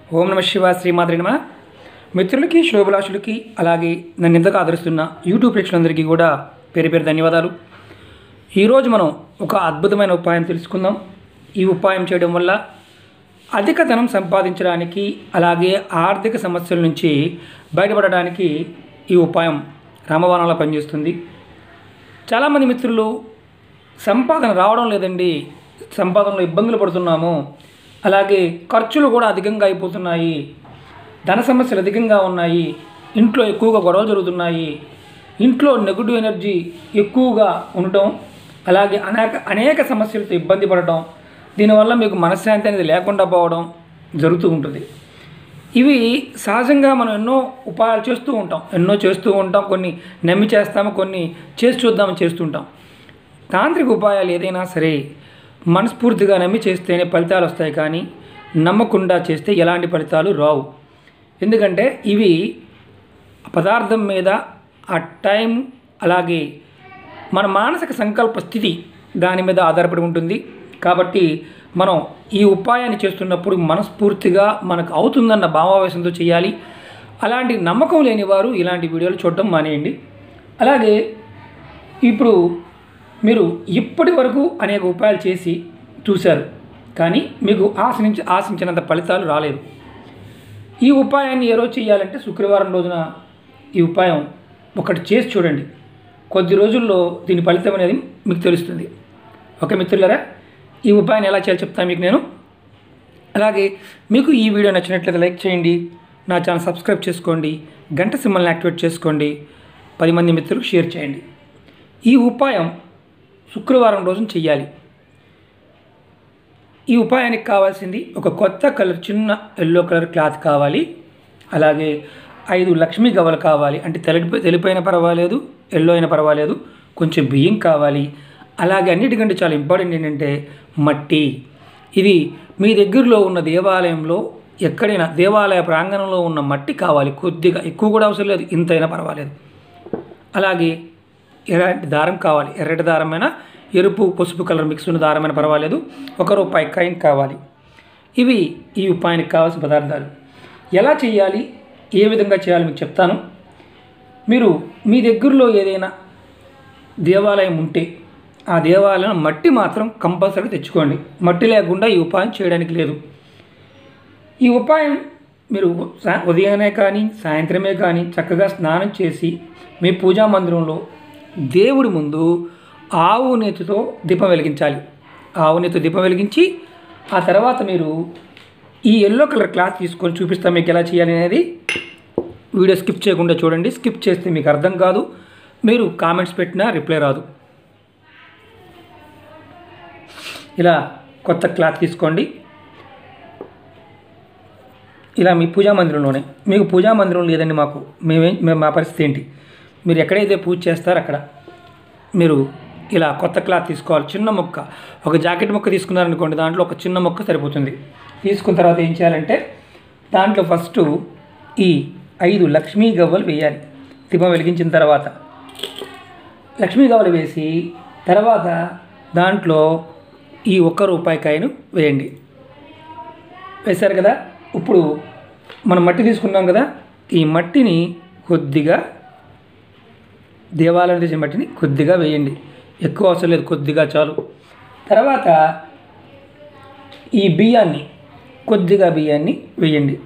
ఓం నమ శివ శ్రీమాద్రి నమ మిత్రులకి శుభభిలాషులకి అలాగే నన్ను ఇంతగా ఆదరిస్తున్న యూట్యూబ్ ప్రేక్షకులందరికీ కూడా పేరు పేరు ధన్యవాదాలు ఈరోజు మనం ఒక అద్భుతమైన ఉపాయం తెలుసుకుందాం ఈ ఉపాయం చేయడం వల్ల అధిక ధనం సంపాదించడానికి అలాగే ఆర్థిక సమస్యల నుంచి బయటపడడానికి ఈ ఉపాయం రామబాణంలో పనిచేస్తుంది చాలామంది మిత్రులు సంపాదన రావడం లేదండి సంపాదనలో ఇబ్బందులు పడుతున్నాము అలాగే ఖర్చులు కూడా అధికంగా అయిపోతున్నాయి ధన సమస్యలు అధికంగా ఉన్నాయి ఇంట్లో ఎక్కువగా గొడవలు జరుగుతున్నాయి ఇంట్లో నెగిటివ్ ఎనర్జీ ఎక్కువగా ఉండటం అలాగే అనేక అనేక సమస్యలతో ఇబ్బంది పడటం దీనివల్ల మీకు మనశ్శాంతి అనేది లేకుండా పోవడం జరుగుతూ ఉంటుంది ఇవి సహజంగా మనం ఎన్నో ఉపాయాలు చేస్తూ ఉంటాం ఎన్నో చేస్తూ ఉంటాం కొన్ని నమ్మి చేస్తాము కొన్ని చేసి చూద్దామని చేస్తుంటాం తాంత్రిక ఉపాయాలు ఏదైనా సరే మనస్ఫూర్తిగా నమ్మి చేస్తేనే ఫలితాలు వస్తాయి కానీ నమ్మకుండా చేస్తే ఎలాంటి ఫలితాలు రావు ఎందుకంటే ఇవి పదార్థం మీద ఆ టైం అలాగే మన మానసిక సంకల్ప స్థితి దాని మీద ఆధారపడి ఉంటుంది కాబట్టి మనం ఈ ఉపాయాన్ని చేస్తున్నప్పుడు మనస్ఫూర్తిగా మనకు అవుతుందన్న భావావేశంతో చేయాలి అలాంటి నమ్మకం లేని వారు ఇలాంటి వీడియోలు చూడటం మానేయండి అలాగే ఇప్పుడు మీరు ఇప్పటి వరకు అనేక ఉపాయాలు చేసి చూశారు కానీ మీకు ఆశించి ఆశించినంత ఫలితాలు రాలేదు ఈ ఉపాయాన్ని ఏ రోజు చేయాలంటే శుక్రవారం రోజున ఈ ఉపాయం ఒకటి చేసి చూడండి కొద్ది రోజుల్లో దీని ఫలితం అనేది మీకు తెలుస్తుంది ఓకే మిత్రులారా ఈ ఉపాయాన్ని ఎలా చేయాలో చెప్తాను మీకు నేను అలాగే మీకు ఈ వీడియో నచ్చినట్లయితే లైక్ చేయండి నా ఛానల్ సబ్స్క్రైబ్ చేసుకోండి గంట సింబల్ని యాక్టివేట్ చేసుకోండి పది మంది మిత్రులకు షేర్ చేయండి ఈ ఉపాయం శుక్రవారం రోజున చెయ్యాలి ఈ ఉపాయానికి కావాల్సింది ఒక కొత్త కలర్ చిన్న ఎల్లో కలర్ క్లాత్ కావాలి అలాగే ఐదు లక్ష్మీ గవ్వలు కావాలి అంటే తెలి తెలిపైన పర్వాలేదు ఎల్లో అయినా పర్వాలేదు కొంచెం బియ్యం కావాలి అలాగే అన్నిటికంటే చాలా ఇంపార్టెంట్ ఏంటంటే మట్టి ఇది మీ దగ్గరలో ఉన్న దేవాలయంలో ఎక్కడైనా దేవాలయ ప్రాంగణంలో ఉన్న మట్టి కావాలి కొద్దిగా ఎక్కువ కూడా అవసరం లేదు ఇంతైనా పర్వాలేదు అలాగే ఎర్రటి దారం కావాలి ఎర్రటి దారమైన ఎరుపు పసుపు కలర్ మిక్స్ ఉన్న దారమైన పర్వాలేదు ఒక రూపాయి కాయిన్ కావాలి ఇవి ఈ ఉపాయానికి కావాల్సిన పదార్థాలు ఎలా చేయాలి ఏ విధంగా చేయాలి మీకు చెప్తాను మీరు మీ దగ్గరలో ఏదైనా దేవాలయం ఉంటే ఆ దేవాలయం మట్టి మాత్రం కంపల్సరీ తెచ్చుకోండి మట్టి లేకుండా ఈ ఉపాయం చేయడానికి లేదు ఈ ఉపాయం మీరు సా- ఉదయాన్నే కానీ సాయంత్రమే కానీ చక్కగా స్నానం చేసి మీ పూజా మందిరంలో దేవుడి ముందు ఆవు నేతితో దీపం వెలిగించాలి ఆవు నేతితో దీపం వెలిగించి ఆ తర్వాత మీరు ఈ ఎల్లో కలర్ క్లాత్ తీసుకొని చూపిస్తాం మీకు ఎలా చేయాలి అనేది వీడియో స్కిప్ చేయకుండా చూడండి స్కిప్ చేస్తే మీకు అర్థం కాదు మీరు కామెంట్స్ పెట్టినా రిప్లై రాదు ఇలా కొత్త క్లాత్ తీసుకోండి ఇలా మీ పూజా మందిరంలోనే మీకు పూజా మందిరం లేదండి మాకు మేమే మేము మా పరిస్థితి ఏంటి మీరు ఎక్కడైతే పూజ చేస్తారో అక్కడ మీరు ఇలా కొత్త క్లాత్ తీసుకోవాలి చిన్న మొక్క ఒక జాకెట్ మొక్క తీసుకున్నారనుకోండి దాంట్లో ఒక చిన్న మొక్క సరిపోతుంది తీసుకున్న తర్వాత ఏం చేయాలంటే దాంట్లో ఫస్ట్ ఈ ఐదు లక్ష్మీ గవ్వలు వేయాలి దీపం వెలిగించిన తర్వాత లక్ష్మీ గవ్వలు వేసి తర్వాత దాంట్లో ఈ ఒక్క రూపాయి కాయను వేయండి వేశారు కదా ఇప్పుడు మనం మట్టి తీసుకున్నాం కదా ఈ మట్టిని కొద్దిగా దేవాలయం చేసే మట్టిని కొద్దిగా వేయండి ఎక్కువ అవసరం లేదు కొద్దిగా చాలు తర్వాత ఈ బియ్యాన్ని కొద్దిగా బియ్యాన్ని వేయండి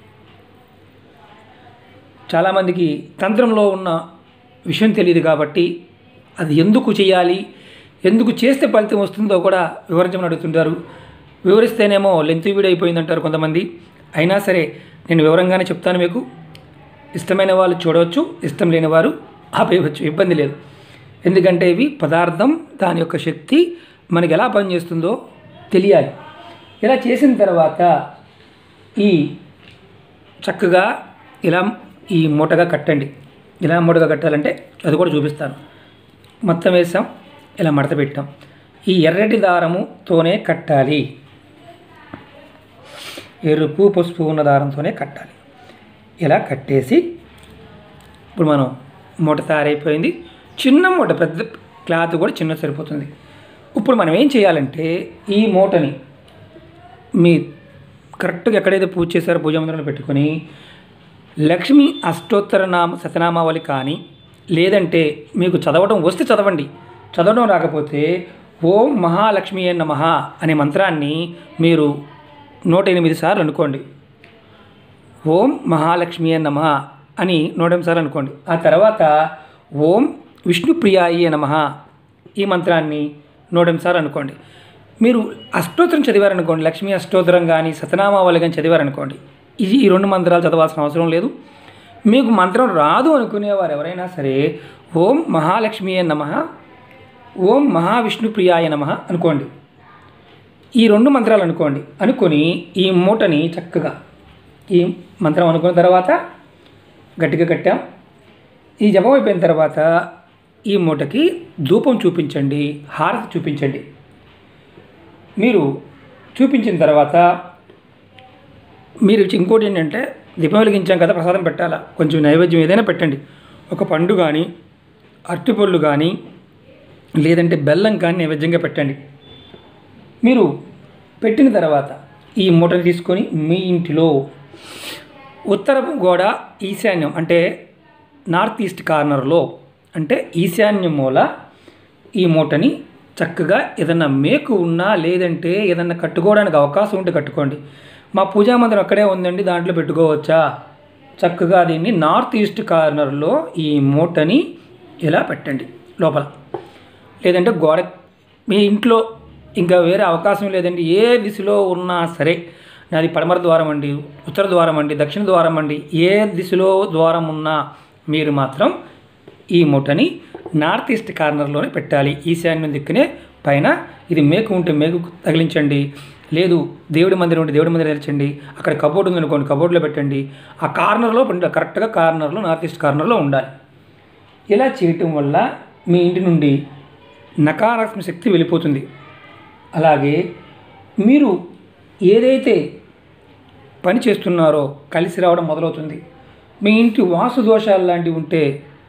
చాలామందికి తంత్రంలో ఉన్న విషయం తెలియదు కాబట్టి అది ఎందుకు చేయాలి ఎందుకు చేస్తే ఫలితం వస్తుందో కూడా వివరించమని అడుగుతుంటారు వివరిస్తేనేమో లెంత్ వీడియో అయిపోయిందంటారు కొంతమంది అయినా సరే నేను వివరంగానే చెప్తాను మీకు ఇష్టమైన వాళ్ళు చూడవచ్చు ఇష్టం లేని వారు ఆపేయవచ్చు ఇబ్బంది లేదు ఎందుకంటే ఇవి పదార్థం దాని యొక్క శక్తి మనకి ఎలా పనిచేస్తుందో తెలియాలి ఇలా చేసిన తర్వాత ఈ చక్కగా ఇలా ఈ మూటగా కట్టండి ఇలా మూటగా కట్టాలంటే అది కూడా చూపిస్తాను మొత్తం వేసాం ఇలా మడత పెట్టాం ఈ ఎర్రటి దారముతోనే కట్టాలి ఎరుపు పసుపు ఉన్న దారంతోనే కట్టాలి ఇలా కట్టేసి ఇప్పుడు మనం మూట తయారైపోయింది చిన్న మూట పెద్ద క్లాత్ కూడా చిన్న సరిపోతుంది ఇప్పుడు మనం ఏం చేయాలంటే ఈ మూటని మీ కరెక్ట్గా ఎక్కడైతే పూజ చేశారో పూజ మందిరంలో పెట్టుకొని లక్ష్మి అష్టోత్తర నామ శతనామావళి కానీ లేదంటే మీకు చదవడం వస్తే చదవండి చదవడం రాకపోతే ఓం మహాలక్ష్మి నమః అనే మంత్రాన్ని మీరు నూట ఎనిమిది సార్లు అనుకోండి ఓం మహాలక్ష్మి నమ అని నూట ఎనిమిది సార్లు అనుకోండి ఆ తర్వాత ఓం విష్ణుప్రియాయ నమ ఈ మంత్రాన్ని నూట ఎనిమిది సార్లు అనుకోండి మీరు అష్టోత్తరం చదివారనుకోండి లక్ష్మీ అష్టోత్తరం కానీ సతనామావళి కానీ చదివారనుకోండి ఇది ఈ రెండు మంత్రాలు చదవాల్సిన అవసరం లేదు మీకు మంత్రం రాదు అనుకునేవారు ఎవరైనా సరే ఓం మహాలక్ష్మి నమ ఓం మహావిష్ణుప్రియాయ నమ అనుకోండి ఈ రెండు మంత్రాలు అనుకోండి అనుకొని ఈ మూటని చక్కగా ఈ మంత్రం అనుకున్న తర్వాత గట్టిగా కట్టాం ఈ జపం అయిపోయిన తర్వాత ఈ మూటకి ధూపం చూపించండి హారతి చూపించండి మీరు చూపించిన తర్వాత మీరు ఇంకోటి ఏంటంటే దీపం వెలిగించాం కదా ప్రసాదం పెట్టాలా కొంచెం నైవేద్యం ఏదైనా పెట్టండి ఒక పండు కానీ అరటిపళ్ళు కానీ లేదంటే బెల్లం కానీ నైవేద్యంగా పెట్టండి మీరు పెట్టిన తర్వాత ఈ మూటను తీసుకొని మీ ఇంటిలో ఉత్తరపు గోడ ఈశాన్యం అంటే నార్త్ ఈస్ట్ కార్నర్లో అంటే ఈశాన్యం మూల ఈ మూటని చక్కగా ఏదన్నా మేకు ఉన్నా లేదంటే ఏదన్నా కట్టుకోవడానికి అవకాశం ఉంటే కట్టుకోండి మా పూజా మందిరం అక్కడే ఉందండి దాంట్లో పెట్టుకోవచ్చా చక్కగా దీన్ని నార్త్ ఈస్ట్ కార్నర్లో ఈ మూటని ఇలా పెట్టండి లోపల లేదంటే గోడ మీ ఇంట్లో ఇంకా వేరే అవకాశం లేదండి ఏ దిశలో ఉన్నా సరే నాది పడమర ద్వారం అండి ఉత్తర ద్వారం అండి దక్షిణ ద్వారం అండి ఏ దిశలో ద్వారం ఉన్నా మీరు మాత్రం ఈ మూటని నార్త్ ఈస్ట్ కార్నర్లోనే పెట్టాలి ఈశాన్యం దిక్కునే పైన ఇది మేకు ఉంటే మేకు తగిలించండి లేదు దేవుడి మందిరం ఉంటే దేవుడి మందిరం తెరచండి అక్కడ కబోర్డ్ ఉంది అనుకోండి కబోర్డ్లో పెట్టండి ఆ కార్నర్లో పెట్టండి కరెక్ట్గా కార్నర్లో నార్త్ ఈస్ట్ కార్నర్లో ఉండాలి ఇలా చేయటం వల్ల మీ ఇంటి నుండి నకారాత్మక శక్తి వెళ్ళిపోతుంది అలాగే మీరు ఏదైతే పని చేస్తున్నారో కలిసి రావడం మొదలవుతుంది మీ ఇంటి వాసు దోషాలు లాంటివి ఉంటే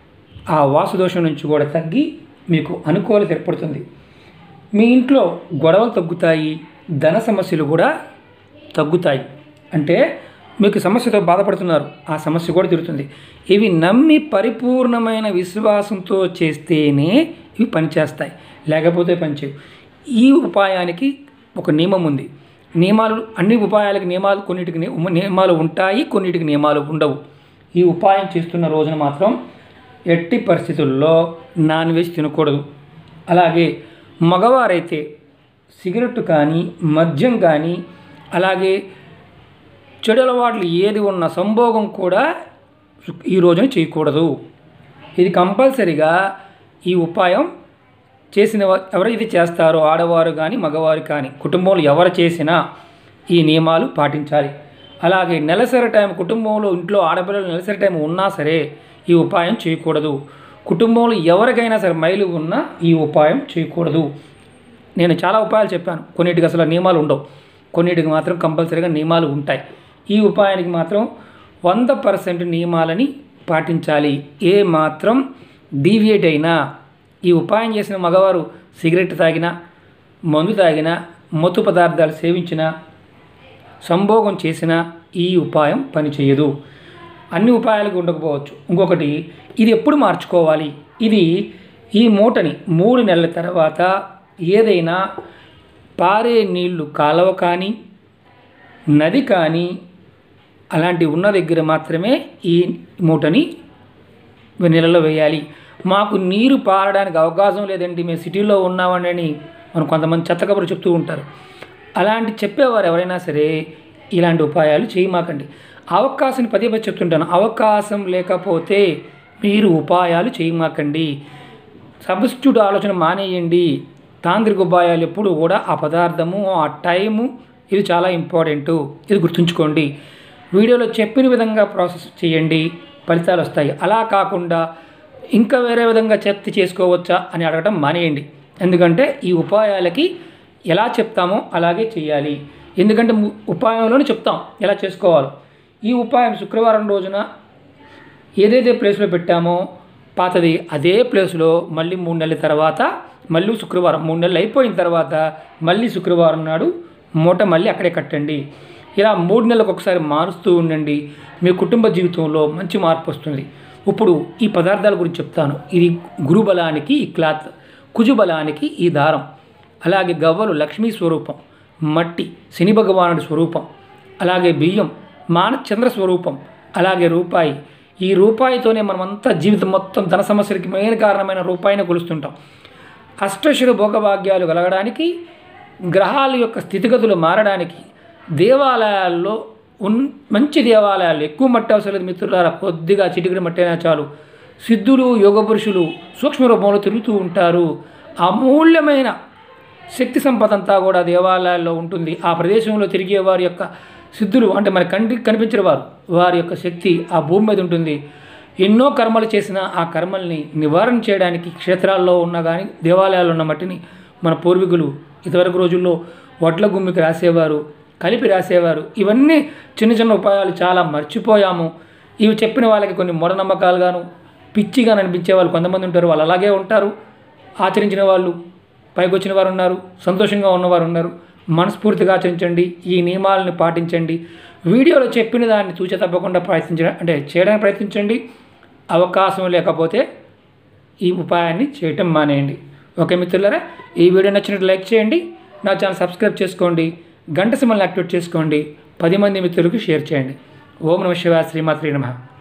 ఆ వాసు దోషం నుంచి కూడా తగ్గి మీకు అనుకూలత ఏర్పడుతుంది మీ ఇంట్లో గొడవలు తగ్గుతాయి ధన సమస్యలు కూడా తగ్గుతాయి అంటే మీకు సమస్యతో బాధపడుతున్నారు ఆ సమస్య కూడా తీరుతుంది ఇవి నమ్మి పరిపూర్ణమైన విశ్వాసంతో చేస్తేనే ఇవి పనిచేస్తాయి లేకపోతే పనిచేయవు ఈ ఉపాయానికి ఒక నియమం ఉంది నియమాలు అన్ని ఉపాయాలకి నియమాలు కొన్నిటికి ని- నియమాలు ఉంటాయి కొన్నిటికి నియమాలు ఉండవు ఈ ఉపాయం చేస్తున్న రోజున మాత్రం ఎట్టి పరిస్థితుల్లో నాన్ వెజ్ తినకూడదు అలాగే మగవారైతే సిగరెట్ కానీ మద్యం కానీ అలాగే చెడు అలవాట్లు ఏది ఉన్న సంభోగం కూడా ఈ రోజున చేయకూడదు ఇది కంపల్సరిగా ఈ ఉపాయం చేసిన వా- ఎవరైతే చేస్తారో ఆడవారు కానీ మగవారు కానీ కుటుంబంలో ఎవరు చేసినా ఈ నియమాలు పాటించాలి అలాగే నెలసరి టైం కుటుంబంలో ఇంట్లో ఆడపిల్లలు నెలసరి టైం ఉన్నా సరే ఈ ఉపాయం చేయకూడదు కుటుంబంలో ఎవరికైనా సరే మైలు ఉన్నా ఈ ఉపాయం చేయకూడదు నేను చాలా ఉపాయాలు చెప్పాను కొన్నిటికి అసలు నియమాలు ఉండవు కొన్నిటికి మాత్రం కంపల్సరీగా నియమాలు ఉంటాయి ఈ ఉపాయానికి మాత్రం వంద పర్సెంట్ నియమాలని పాటించాలి ఏ మాత్రం డీవియేట్ అయినా ఈ ఉపాయం చేసిన మగవారు సిగరెట్ తాగినా మందు తాగినా మత్తు పదార్థాలు సేవించినా సంభోగం చేసిన ఈ ఉపాయం పనిచేయదు అన్ని ఉపాయాలకు ఉండకపోవచ్చు ఇంకొకటి ఇది ఎప్పుడు మార్చుకోవాలి ఇది ఈ మూటని మూడు నెలల తర్వాత ఏదైనా పారే నీళ్లు కాలవ కానీ నది కానీ అలాంటి ఉన్న దగ్గర మాత్రమే ఈ మూటని నీళ్ళలో వేయాలి మాకు నీరు పారడానికి అవకాశం లేదండి మేము సిటీలో ఉన్నామండి అని మనం కొంతమంది చెత్త కబురు చెప్తూ ఉంటారు అలాంటి చెప్పేవారు ఎవరైనా సరే ఇలాంటి ఉపాయాలు చేయమాకండి అవకాశం పదే పదే చెప్తుంటాను అవకాశం లేకపోతే మీరు ఉపాయాలు చేయమాకండి సబ్స్టిట్యూట్ ఆలోచన మానేయండి తాంత్రిక ఉపాయాలు ఎప్పుడు కూడా ఆ పదార్థము ఆ టైము ఇది చాలా ఇంపార్టెంట్ ఇది గుర్తుంచుకోండి వీడియోలో చెప్పిన విధంగా ప్రాసెస్ చేయండి ఫలితాలు వస్తాయి అలా కాకుండా ఇంకా వేరే విధంగా చెప్తి చేసుకోవచ్చా అని అడగటం మానేయండి ఎందుకంటే ఈ ఉపాయాలకి ఎలా చెప్తామో అలాగే చేయాలి ఎందుకంటే ము- ఉపాయంలోనే చెప్తాం ఎలా చేసుకోవాలో ఈ ఉపాయం శుక్రవారం రోజున ఏదైతే ప్లేస్లో పెట్టామో పాతది అదే ప్లేస్లో మళ్ళీ మూడు నెలల తర్వాత మళ్ళీ శుక్రవారం మూడు నెలలు అయిపోయిన తర్వాత మళ్ళీ శుక్రవారం నాడు మూట మళ్ళీ అక్కడే కట్టండి ఇలా మూడు నెలలకు ఒకసారి మారుస్తూ ఉండండి మీ కుటుంబ జీవితంలో మంచి మార్పు వస్తుంది ఇప్పుడు ఈ పదార్థాల గురించి చెప్తాను ఇది గురు బలానికి ఈ క్లాత్ కుజు బలానికి ఈ దారం అలాగే గవ్వలు లక్ష్మీ స్వరూపం మట్టి శని భగవానుడి స్వరూపం అలాగే బియ్యం మాన చంద్ర స్వరూపం అలాగే రూపాయి ఈ రూపాయితోనే మనమంతా జీవితం మొత్తం ధన సమస్యలకి మెయిన్ కారణమైన రూపాయిని కొలుస్తుంటాం అష్టశుర భోగభాగ్యాలు కలగడానికి గ్రహాల యొక్క స్థితిగతులు మారడానికి దేవాలయాల్లో ఉన్ మంచి దేవాలయాలు ఎక్కువ మట్టి అవసరం లేదు మిత్రులారా కొద్దిగా చిటికడి మట్టి అయినా చాలు సిద్ధులు యోగ పురుషులు సూక్ష్మ రూపంలో తిరుగుతూ ఉంటారు అమూల్యమైన శక్తి సంపద అంతా కూడా దేవాలయాల్లో ఉంటుంది ఆ ప్రదేశంలో తిరిగే వారి యొక్క సిద్ధులు అంటే మన కంటికి కనిపించిన వారు వారి యొక్క శక్తి ఆ భూమి మీద ఉంటుంది ఎన్నో కర్మలు చేసిన ఆ కర్మల్ని నివారణ చేయడానికి క్షేత్రాల్లో ఉన్న కానీ దేవాలయాల్లో ఉన్న మట్టిని మన పూర్వీకులు ఇదివరకు రోజుల్లో వడ్ల గుమ్మికి రాసేవారు కలిపి రాసేవారు ఇవన్నీ చిన్న చిన్న ఉపాయాలు చాలా మర్చిపోయాము ఇవి చెప్పిన వాళ్ళకి కొన్ని మూఢనమ్మకాలుగాను పిచ్చిగా అనిపించే వాళ్ళు కొంతమంది ఉంటారు వాళ్ళు అలాగే ఉంటారు ఆచరించిన వాళ్ళు పైకి వచ్చిన వారు ఉన్నారు సంతోషంగా ఉన్నవారు ఉన్నారు మనస్ఫూర్తిగా ఆచరించండి ఈ నియమాలను పాటించండి వీడియోలో చెప్పిన దాన్ని తూచ తప్పకుండా ప్రయత్నించడం అంటే చేయడానికి ప్రయత్నించండి అవకాశం లేకపోతే ఈ ఉపాయాన్ని చేయటం మానేయండి ఓకే మిత్రులారా ఈ వీడియో నచ్చినట్టు లైక్ చేయండి నా ఛానల్ సబ్స్క్రైబ్ చేసుకోండి గంట సింబల్ని యాక్టివేట్ చేసుకోండి పది మంది మిత్రులకు షేర్ చేయండి ఓం నమ శివాయ శ్రీమాత్రి నమః